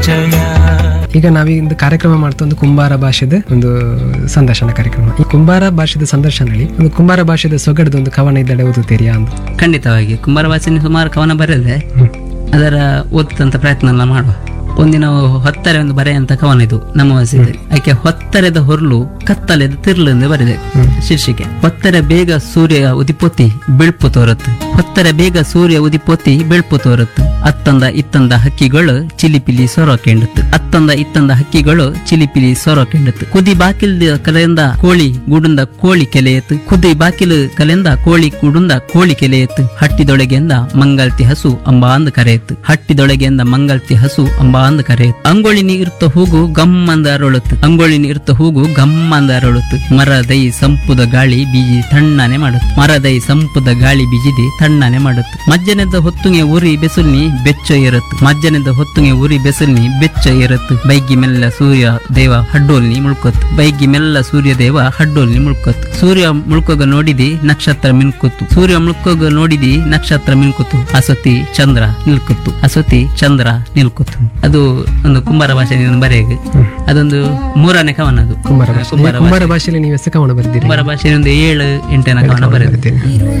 ಸಂಚಯ ಈಗ ನಾವೀಗ ಕಾರ್ಯಕ್ರಮ ಮಾಡ್ತಾ ಒಂದು ಕುಂಬಾರ ಭಾಷೆದ ಒಂದು ಸಂದರ್ಶನ ಕಾರ್ಯಕ್ರಮ ಈ ಕುಂಬಾರ ಭಾಷೆದ ಸಂದರ್ಶನದಲ್ಲಿ ಒಂದು ಕುಂಬಾರ ಭಾಷೆದ ಸೊಗಡದ ಒಂದು ಕವನ ಇದ್ದಡೆ ಓದುತ್ತೀರಿಯಾ ಅಂತ ಖಂಡಿತವಾಗಿ ಕುಂಬಾರ ವಾಸನೆ ಸುಮಾರು ಕವನ ಬರೆದೆ ಅದರ ಓದ್ತಂತ ಪ್ರಯತ್ನ ಎಲ್ಲ ಮಾಡುವ ಒಂದಿನ ಹೊತ್ತರೆ ಒಂದು ಬರೆ ಅಂತ ಕವನ ಇದು ನಮ್ಮ ವಾಸಿದೆ ಆಕೆ ಹೊತ್ತರೆದ ಹೊರ್ಲು ಕತ್ತಲೆದ ತಿರ್ಲು ಎಂದು ಬರೆದೆ ಶೀರ್ಷಿಕೆ ಹೊತ್ತರೆ ಬೇಗ ಸೂರ್ಯ ಉದಿಪೊತ್ತಿ ಬೆಳ್ಪು ತೋರತ್ತು ಹೊತ್ತರೆ ಬೇಗ ಸೂರ್ಯ ಉದಿಪೊತ್ತಿ ಬೆಳ್ಪು ತೋರತ್ತು ಅತ್ತಂದ ಇತ್ತಂದ ಹಕ್ಕಿಗಳು ಚಿಲಿಪಿಲಿ ಸೊರ ಕೆಂಡತ್ತು ಅತ್ತಂದ ಇತ್ತಂದ ಹಕ್ಕಿಗಳು ಚಿಲಿಪಿಲಿ ಸೊರ ಕೆಂಡತ್ತು ಕುದಿ ಬಾಕಿಲ್ದ ಕಲೆಯಿಂದ ಕೋಳಿ ಗೂಡುಂದ ಕೋಳಿ ಕೆಲೆಯತ್ತು ಕುದಿ ಬಾಕಿಲು ಕಲೆಯಿಂದ ಕೋಳಿ ಗೂಡುಂದ ಕೋಳಿ ಕೆಲೆಯತ್ತು ಹಟ್ಟಿದೊಳಗೆಂದ ಮಂಗಲ್ತಿ ಹಸು ಅಂಬ ಅಂದ ಕರೆಯತ್ತು ಹಟ್ಟಿದೊಳಗೆಂದ ಮಂಗಲ್ತಿ ಹಸು ಅಂಬ ಅಂದ ಕರೆಯತ್ತು ಅಂಗೋಳಿನಿ ಇರ್ತ ಹೂಗು ಗಮ್ಮಂದ ಅರಳುತ್ತು ಅಂಗೋಳಿನಿ ಇರ್ತ ಹೂಗು ಗಮ್ಮಂದ ಅರಳುತ್ತು ಮರದೈ ಸಂಪುದ ಗಾಳಿ ಬೀಜಿ ತಣ್ಣನೆ ಮಾಡುತ್ತು ಮರದೈ ಸಂಪುದ ಗಾಳಿ ಬೀಜಿದಿ ತಣ್ಣನೆ ಮಾಡುತ್ತು ಮಜ್ಜನದ ಹೊತ್ತುಗೆ ಉರಿ ಬೆಸುಲ್ನಿ ಬೆಚ್ಚ ಇರತ್ತು ಮಜ್ಜನದ ಹೊತ್ತುಗೆ ಉರಿ ಬೆಸುಲ್ನಿ ಬೆಚ್ಚ ಇರತ್ತು ಬೈಗಿ ಮೆಲ್ಲ ಸೂರ್ಯ ದೇವ ಹಡ್ಡೋಲ್ನಿ ಮುಳ್ಕೊತ್ತು ಬೈಗಿ ಮೆಲ್ಲ ಸೂರ್ಯ ದೇವ ಹಡ್ಡೋಲ್ನಿ ಮುಳ್ಕೊತ್ತು ಸೂರ್ಯ ಮುಳ್ಕೋಗ ನೋಡಿದಿ ನಕ್ಷತ್ರ ಮಿನ್ಕೊತ್ತು ಸೂರ್ಯ ಮುಳ್ಕೋಗ ನೋಡಿದಿ ನಕ್ಷತ್ರ ಮಿನ್ಕೊತ್ತು ಅಸತಿ ಚಂದ್ರ ನಿಲ್ಕೊತ್ತು ಅಸತಿ ಚಂದ್ರ ನಿಲ್ಕೊತ್ತು ಅದು ಒಂದು ಕುಂಬಾರ ಭಾಷೆಯಿಂದ ಬರೆಯಗೆ ಅದೊಂದು ಮೂರನೇ ಕವನ ಅದು ಕುಂಬಾರ ಭಾಷೆ ಕುಂಬಾರ ಕುಂಬಾರ ಭಾಷೆಯಲ್ಲಿ ನೀವು ಎಷ್ಟು ಕವನ ಬರೆದಿರಿ ಕುಂಬಾರ ಭಾಷೆಯಿಂದ ಏಳು ಎಂಟನೇ ಕವನ ಬರೆದಿದೆ ಬರೆದಿರಿ